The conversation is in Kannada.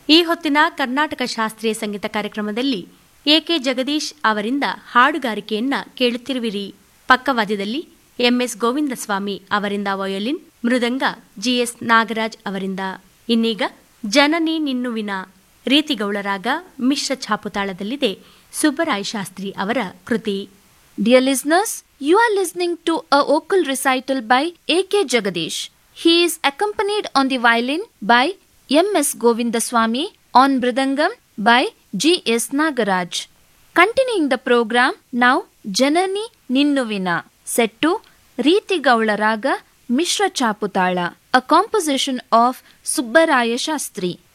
ಈ ಹೊತ್ತಿನ ಕರ್ನಾಟಕ ಶಾಸ್ತ್ರೀಯ ಸಂಗೀತ ಕಾರ್ಯಕ್ರಮದಲ್ಲಿ ಎಕೆ ಜಗದೀಶ್ ಅವರಿಂದ ಹಾಡುಗಾರಿಕೆಯನ್ನ ಕೇಳುತ್ತಿರುವಿರಿ ಪಕ್ಕವಾದ್ಯದಲ್ಲಿ ಎಂಎಸ್ ಗೋವಿಂದಸ್ವಾಮಿ ಅವರಿಂದ ವಯೋಲಿನ್ ಮೃದಂಗ ಜಿಎಸ್ ನಾಗರಾಜ್ ಅವರಿಂದ ಇನ್ನೀಗ ಜನನಿ ನಿನ್ನುವಿನ ರೀತಿಗೌಳರಾಗ ಮಿಶ್ರ ಛಾಪುತಾಳದಲ್ಲಿದೆ ಸುಬ್ಬರಾಯ ಶಾಸ್ತ್ರಿ ಅವರ ಕೃತಿ Dear listeners, you are listening to a vocal recital by A.K. Jagadish. He is accompanied on the violin by M.S. Govindaswamy, on Mridangam by G.S. Nagaraj. Continuing the program, now Janani Ninnuvina, set to Riti Gaula Raga Mishra Chaputala, a composition of Subbaraya Shastri.